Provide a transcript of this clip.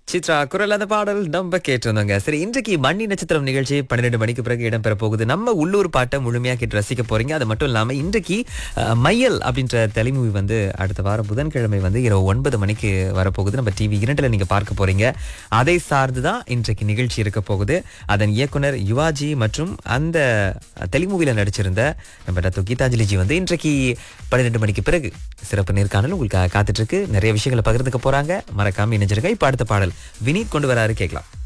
சித்ரா குரல் அந்த பாடல் நம்ம கேட்டிருந்தோங்க சரி இன்றைக்கு மண்ணி நட்சத்திரம் நிகழ்ச்சி பன்னிரெண்டு மணிக்கு பிறகு இடம்பெற போகுது நம்ம உள்ளூர் பாட்டை முழுமையா கேட்டு ரசிக்க போறீங்க அது மட்டும் இல்லாம இன்றைக்கு அஹ், மையல் அப்படின்ற தலைமூவி வந்து அடுத்த வாரம் புதன்கிழமை வந்து இரவு ஒன்பது மணிக்கு வரப்போகுது நம்ம டிவி இரண்டுல நீங்க பார்க்க போறீங்க அதை சார்ந்து தான் இன்றைக்கு நிகழ்ச்சி இருக்க போகுது அதன் இயக்குனர் யுவாஜி மற்றும் அந்த தெலிமூவில நடிச்சிருந்த நம்ம டாக்டர் கீதாஞ்சலிஜி வந்து இன்றைக்கு பன்னிரெண்டு மணிக்கு பிறகு சிறப்பு நேர்காணல் உங்களுக்கு காத்துட்டு இருக்கு நிறைய விஷயங்களை பகிர்ந்துக்க போறாங்க மறக்காம இணைஞ்சிருங்க இப்ப அடுத்த பாடல் வினீத் கொண்டு வராரு கேட்கலாம்